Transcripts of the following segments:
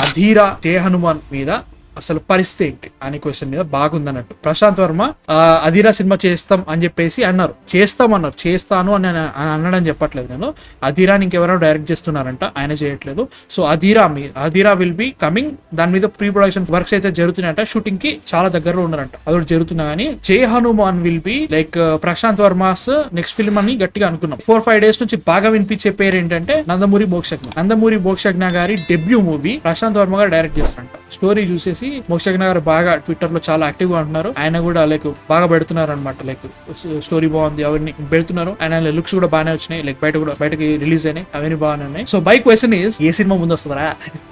అధీరా జయ హనుమాన్ మీద అసలు పరిస్థితి ఏంటి అనే క్వశ్చన్ మీద బాగుందన్నట్టు ప్రశాంత్ వర్మ ఆ, అధీరా సినిమా చేస్తాం అని చెప్పేసి అన్నారు చేస్తాం అన్నారు చేస్తాను అని అన- అని అనడం చెప్పట్లేదు నేను అధీరాని ఇంకెవరో డైరెక్ట్ చేస్తున్నారంట ఆయన చేయట్లేదు సో అధీరా మీ అధీరా విల్ బి కమింగ్ దాని మీద ప్రీ ప్రొడక్షన్ వర్క్స్ అయితే జరుగుతున్నాయంట షూటింగ్ కి చాలా దగ్గరలో ఉన్నారంట అదొకటి జరుగుతున్నా కానీ Jai Hanuman will be like Prashanth Varma's next film అని గట్టిగా అనుకున్నాం ఫోర్ ఫైవ్ డేస్ నుంచి బాగా వినిపించే పేరు ఏంటంటే నందమూరి మోక్షజ్ఞ నందమూరి మోక్షజ్ఞ గారి డెబ్యూ మూవీ ప్రశాంత్ వర్మ గారు డైరెక్ట్ చేస్తారంట స్టోరీ చూసేసి మోక్షజ్ఞ గారు బాగా ట్విట్టర్ లో చాలా యాక్టివ్ గా ఉంటున్నారు ఆయన కూడా లైక్ బాగా పెడుతున్నారు అనమాట లైక్ స్టోరీ బాగుంది అవన్నీ పెడుతున్నారు ఆయన లుక్స్ కూడా బాగానే వచ్చినాయి లైక్ బయట కూడా బయటకి రిలీజ్ అయినాయి అవన్నీ బాగానే ఉన్నాయి సో బై క్వశ్చన్ ఇస్ ఏ సినిమా ముందు వస్తుందా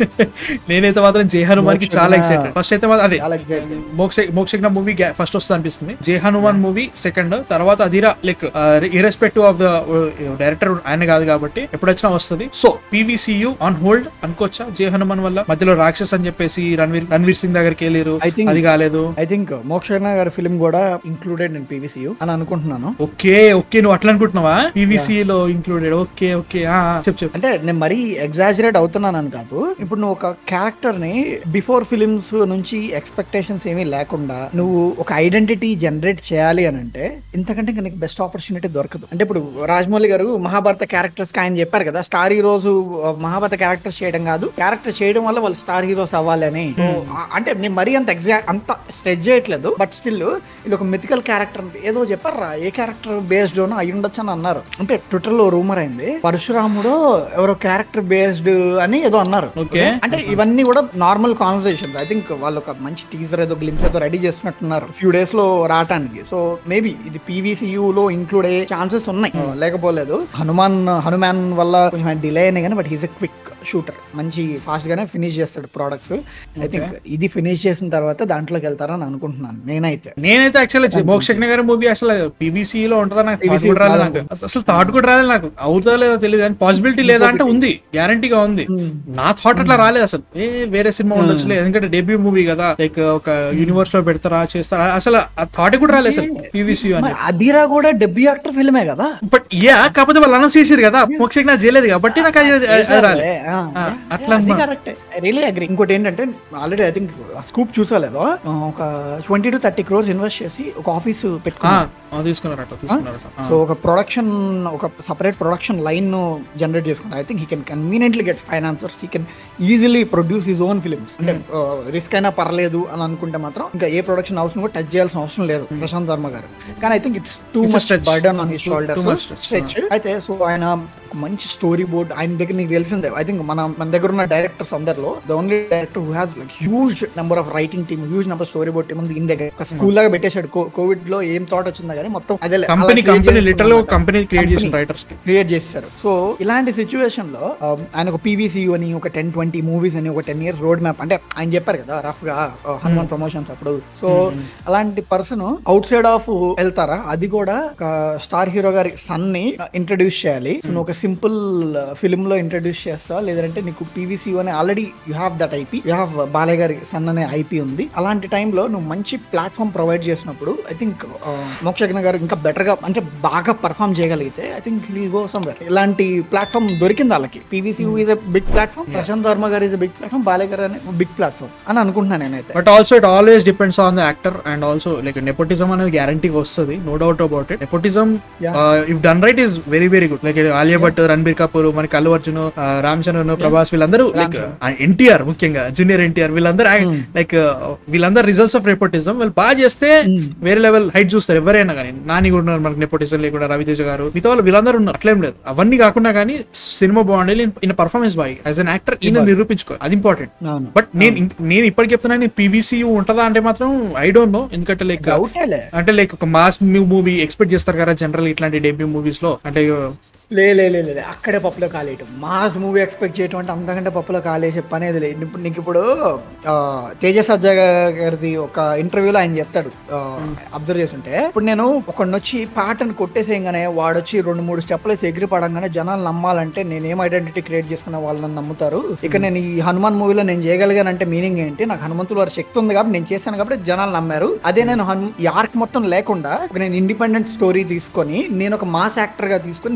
నేనైతే మాత్రం జై హనుమాన్ కి చాలా ఎక్సైటెడ్ ఫస్ట్ అయితే మాత్రం అదే చాలా excited. మోక్ష మోక్షజ్ఞ మూవీ ఫస్ట్ వస్తుంది అనిపిస్తుంది జై హనుమాన్ మూవీ సెకండ్ తర్వాత Adhira like irrespective of the director ఆయన కాదు కాబట్టి ఎప్పుడొచ్చినా వస్తుంది సో పీవీసీయూ ఆన్ హోల్డ్ అనుకోవచ్చా జై హనుమాన్ వల్ల మధ్యలో రాక్షస్ అని చెప్పేసి రణవీర్ రణవీర్ సింగ్ దగ్గరికి వెళ్ళారు I think- అది కాలేదు ఐ థింక్ మోక్షణ గారి ఫిల్మ్ కూడా ఇంక్లూడెడ్ ఇన్ పీవీసీయూ అని అనుకుంటున్నాను ఓకే ఓకే నువ్వు అట్లా అనుకుంటున్నావా పీవీసీ లో ఇంక్లూడెడ్ ఓకే ఓకే చెప్పు చెప్పు అంటే నేను మరీ ఎగ్జాజరేట్ అవుతున్నానని కాదు ఇప్పుడు నువ్వు ఒక క్యారెక్టర్ ని బిఫోర్ ఫిలిమ్స్ నుంచి ఎక్స్పెక్టేషన్స్ ఏమీ లేకుండా నువ్వు ఒక ఐడెంటిటీ జనరేట్ చేయాలి అని అంటే ఇంతకంటే ఇంకా నీకు బెస్ట్ ఆపర్చునిటీ దొరకదు అంటే ఇప్పుడు రాజమౌళి గారు మహాభారత క్యారెక్టర్స్ కి ఆయన చెప్పారు కదా స్టార్ హీరోస్ మహాభారత క్యారెక్టర్స్ చేయడం కాదు క్యారెక్టర్ చేయడం వల్ల వాళ్ళు స్టార్ హీరోస్ అవ్వాలి అని So, ఆ- అంటే నేను మరీ అంత ఎగ్జాక్ట్ అంత స్ట్రెచ్ చేయట్లేదు బట్ స్టిల్ ఇది ఒక మిథికల్ క్యారెక్టర్ ఏదో చెప్పారా ఏ క్యారెక్టర్ బేస్డ్ అని అయి ఉండొచ్చు అని అన్నారు అంటే ట్విట్టర్ లో రూమర్ అయింది పరశురాముడు ఎవరో క్యారెక్టర్ బేస్డ్ అని ఏదో అన్నారు ఓకే అంటే ఇవన్నీ కూడా నార్మల్ కాన్వర్సేషన్ ఐ థింక్ వాళ్ళు ఒక మంచి టీజర్ ఏదో గ్లిమ్స్ ఏదో రెడీ చేస్తున్నట్టున్నారు ఫ్యూ డేస్ లో రావటానికి సో మేబీ ఇది పీవీసీయూ లో ఇంక్లూడ్ అయ్యే ఛాన్సెస్ ఉన్నాయి లేకపోలేదు హనుమాన్ హనుమాన్ వల్ల కొంచెం డిలే అయినాయి కానీ but he's a quick shooter మంచి ఫాస్ట్ గానే ఫినిష్ చేస్తాడు ప్రోడక్ట్స్ ఐ థింక్ ఇది ఫినిష్ చేసిన తర్వాత దాంట్లోకి వెళ్తారని అనుకుంటున్నాను నేనైతే నేనైతే యాక్చువల్లీ మోక్షజ్ఞ గారి మూవీ అసలు పీవీసీ లో ఉంటుందా నాకు thought PVC కూడా రాలేదు కాదు. నాకు అసలు థాట్ కూడా రాలేదు నాకు అవుతుందా లేదా తెలియదు కానీ పాసిబిలిటీ లేదా అంటే ఉంది గ్యారంటీగా ఉంది నా థాట్ అట్లా రాలేదు అసలు ఏ వేరే సినిమా ఉండొచ్చులే ఎందుకంటే డెబ్యూ మూవీ కదా లైక్ ఒక యూనివర్స్ లో పెడతారా చేస్తారా అసలు ఆ థాట్ కూడా రాలేదు అసలు పీవీసీ అని మరి అదిరా కూడా డెబ్యూ యాక్టర్ ఫిల్మే కదా బట్ యా కాకపోతే వాళ్ళు అనౌన్స్ చేసారు కదా మోక్షజ్ఞ చేయలేదు కాబట్టి నాకు అది- అది రాలేదు ఆ, ఆ, yeah, అట్లా అది అమ్మా. కరెక్ట్ రియలీ అగ్రి ఇంకోటి ఏంటంటే ఆల్రెడీ ఐ థింక్ స్కూప్ చూసాలేదో ఒక twenty two thirty crores invest చేసి ఒక ఆఫీస్ ఆ, పెట్టుకున్నారు ఆ, తీసుకున్నారట తీసుకున్నారట ఆ. సో ఒక ప్రొడక్షన్ ఒక సపరేట్ ప్రొడక్షన్ లైన్ జనరేట్ చేసుకుంటారు I think he can conveniently get financers he can easily produce his own films అంటే రిస్క్ అయినా పర్లేదు అని అనుకుంటే మాత్రం ఇంకా ఏ ప్రొడక్షన్ హౌస్ కూడా టచ్ చేయాల్సిన అవసరం లేదు ప్రశాంత్ వర్మ గారు కానీ I think it's too It's a much stretch. Burden on his Too- shoulder too much stretch. Stretch అయితే సో ఆయన ఒక మంచి స్టోరీ బోర్డ్ ఆయన దగ్గర నీకు తెలిసిందే ఐ థింక్ మన మన దగ్గర ఉన్న డైరెక్టర్స్ అందరిలో the only director who has like huge number of writing team huge number story board team ఉంది ఇండియా దగ్గర ఒక స్కూల్ లాగా పెట్టేశాడు కోవిడ్ లో ఏం థాట్ వచ్చిందా కానీ మొత్తం అదే company company literal company create చేసిన రైటర్స్ కి క్రియేట్ చేస్తారు సో ఇలాంటి సిచ్యువేషన్ లో ఆ, ఆయన ఒక పీవీసీయూ అని ఒక టెన్ ట్వంటీ మూవీస్ అని ఒక టెన్ ఇయర్స్ రోడ్ మ్యాప్ అంటే ఆయన చెప్పారు కదా రఫ్ గా ఆ, హనుమాన్ ప్రమోషన్స్ అప్పుడు సో అలాంటి పర్సన్ అవుట్ సైడ్ ఆఫ్ వెళ్తారా అది కూడా ఒక స్టార్ హీరో గారి సన్ ని ఇంట్రడ్యూస్ చేయాలి సో నువ్వు ఒక సింపుల్ ఫిల్మ్ లో ఇంట్రడ్యూస్ చేస్తా లేదంటే నీకు పీవీసీ అని already you have that IP you have Balayya gari son అనే ఐపీ ఉంది అలాంటి టైంలో నువ్వు మంచి ప్లాట్ఫామ్ ప్రొవైడ్ చేసినప్పుడు ఐ థింక్ మోక్షజ్ఞ గారు ఇంకా బెటర్ గా అంటే బాగా పర్ఫామ్ చేయగలిగితే I think he go somewhere ఇలాంటి ప్లాట్ఫామ్ దొరికింది వాళ్ళకి PVC is a big platform Prashanth Varma garu is a big platform Balayya garu అనే బిగ్ ప్లాట్ఫామ్ అని అనుకుంటున్నాను నేనైతే but also it always depends on the actor and also like nepotism అనేది గ్యారంటీగా వస్తుంది no doubt about it nepotism if done right is very very good like Alia Bhatt Ranbir Kapoor మనకి అల్లు అర్జున్ రామ్ చరణ్ ప్రభాస్ వీళ్ళందరూ like NTR ముఖ్యంగా జూనియర్ ఎన్టీఆర్ వీళ్ళందరూ లైక్ వీళ్ళందరూ రిజల్ట్స్ ఆఫ్ నెపోటిజం వాళ్ళు బాగా చేస్తే వేరే లెవెల్ హైట్ చూస్తారు ఎవరైనా కానీ నాని కూడా ఉన్నారు మనకి నెపోటిజం లేకుండా రవితేజ గారు మిగతా వాళ్ళు వీళ్ళందరూ ఉన్నారు అట్లేం లేదు అవన్నీ కాకుండా కానీ సినిమా బాగుండాలి ఇన్ పర్ఫార్మెన్స్ బాగా యాజ్ అన్ యాక్టర్ ఈయన నిరూపించుకోవాలి అది ఇంపార్టెంట్ అవును బట్ నేను ఇంక్- నేను ఇప్పటికి చెప్తున్నాను పీవీసీ ఉంటుందా అంటే మాత్రం ఐ డోంట్ నో ఎందుకంటే లైక్ డౌటేలే అంటే లైక్ ఒక మాస్ మూవీ ఎక్స్పెక్ట్ చేస్తారు కదా జనరల్ ఇట్లాంటి డెబ్యూ మూవీస్ లో అంటే లే లే లే లే, లే అక్కడే పప్పులో కాలేయటం మాస్ మూవీ ఎక్స్పెక్ట్ చేయటం అంటే అంతకంటే పప్పులో కాలేసే పని అది లేదు ఇప్పుడు నీకు ఇప్పుడు ఆ, తేజ సజ్జా గారిది ఒక ఇంటర్వ్యూలో ఆయన చెప్తాడు అబ్జర్వ్ చేస్తుంటే ఇప్పుడు నేను ఒకడిని వచ్చి పాటను కొట్టేసేయగానే వాడొచ్చి రెండు మూడు స్టెప్లు వేసి ఎగిరి పడంగానే జనాలు నమ్మాలంటే నేను ఏం ఐడెంటిటీ క్రియేట్ చేసుకున్న వాళ్ళని నమ్ముతారు ఇక నేను ఈ హనుమాన్ మూవీలో నేను చేయగలిగానంటే మీనింగ్ ఏంటి నాకు హనుమంతుడు వారి శక్తి ఉంది కాబట్టి నేను చేశాను కాబట్టి జనాలు నమ్మారు అదే నేను హను ఈ ఆర్క్ మొత్తం లేకుండా ఒక నేను ఇండిపెండెంట్ స్టోరీ తీసుకొని నేను ఒక మాస్ యాక్టర్ గా తీసుకొని నేను చేస్తే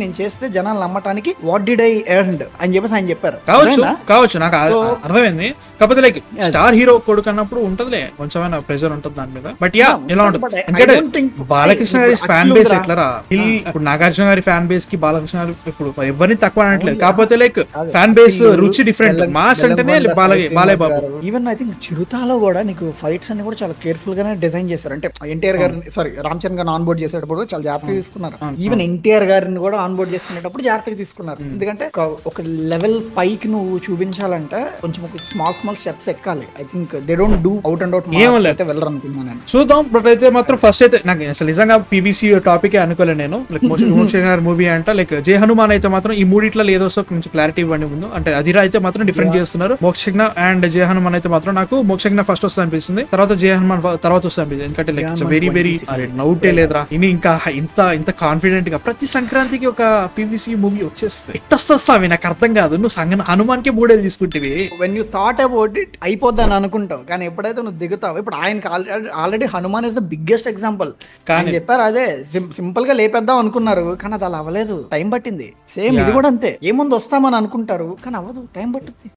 చేస్తే జనాలు నమ్మటానికి వాట్ డిడ్ ఐ ఎర్న్డ్ అని చెప్పేసి ఆయన చెప్పారు కావచ్చు అర్థమైందా? కావచ్చు నాకు ఆ- So- అర్థమైంది కాకపోతే లైక్ స్టార్ హీరో కొడుకు అన్నప్పుడు ఉంటదిలే కొంచెమైనా ప్రెజర్ ఉంటుంది దాని మీద బట్ యా Yeah, ఇలా ఉంటుంది, ఉంటుంది but I- I ఎందుకంటే don't think- Balakrishna Hey, gari ఇప్పుడు ఫ్యాన్ అట్లుందిరా. బేస్ ఎట్లరా హిల్ ఇప్పుడు నాగార్జున గారి ఫ్యాన్ బేస్ కి బాలకృష్ణ గారు ఇప్పుడు ఎవరిని తక్కువ అనట్లేదు కాకపోతే లైక్ ఫ్యాన్ బేస్ రుచి డిఫరెంట్ మాస్ అంటేనే Balayya Balayya Babu even I think చిరుతాలో కూడా నీకు ఫైట్స్ అన్ని కూడా చాలా కేర్ఫుల్ గానే డిజైన్ చేశారు అంటే ఎన్టీఆర్ గారిని సారీ రామ్ చరణ్ గారిని ఆన్ బోర్డ్ చేసేటప్పుడు చాలా జాగ్రత్తగా తీసుకున్నారు ఈవెన్ ఎన్టీఆర్ గారిని కూడా ఆన్ బోర్డ్ చేసుకునేటప్పుడు జాగ్రత్తగా తీసుకున్నారు ఎందుకంటే ఒక- ఒక లెవెల్ పైకి నువ్వు చూపించాలంటే కొంచెం ఒక స్మాల్ స్మాల్ స్టెప్స్ ఎక్కాలి I think they don't do out and out ఏమో లేదు. అయితే వెళ్ళరు అనుకున్నాను నేను చూద్దాం బట్ అయితే మాత్రం ఫస్ట్ అయితే నాకు అసలు నిజంగా పీవీసీ టాపిక్ అనుకోలేదు నేను లైక్ మోషన్ గారి మూవీ అంట లైక్ జయ హనుమాన్ అయితే మాత్రం ఈ మూడిట్లో ఏదో ఒక కొంచెం క్లారిటీ ఇవ్వండి ముందు అంటే అదిరా అయితే మాత్రం డిఫరెంట్ చేస్తున్నారు మోక్షజ్ఞ అండ్ జయ హనుమాన్ అయితే మాత్రం నాకు మోక్షజ్ఞ ఫస్ట్ వస్తుంది అనిపిస్తుంది తర్వాత జయ హనుమాన్ ఫ- తర్వాత వస్తుంది అనిపిస్తుంది ఎందుకంటే లైక్ ఇట్స్ వెరీ వెరీ నౌటే లేదురా ఇని ఇంకా ఇంత ఇంత కాన్ఫిడెంట్ గా ప్రతి సంక్రాంతికి ఒక పీవీసీ మూవీ వచ్చేస్తుంది ఎట్టొస్తావి నాకు అర్థం కాదు నువ్వు సంగ హనుమాన్ కి మూడేళ్ళు తీసుకుంటేవి when you thought about it అయిపోద్ది అని అనుకుంటావు కానీ ఎప్పుడైతే నువ్వు దిగుతావు ఇప్పుడు ఆయనకి already Hanuman is the biggest example కానీ చెప్పారు అదే సింపుల్ గా లేపేద్దాం అనుకున్నారు కానీ అది అలా అవ్వలేదు టైం పట్టింది సేమ్ ఇది కూడా అంతే ఏముంది వస్తామని అనుకుంటారు కానీ అవ్వదు టైం పట్టుద్ది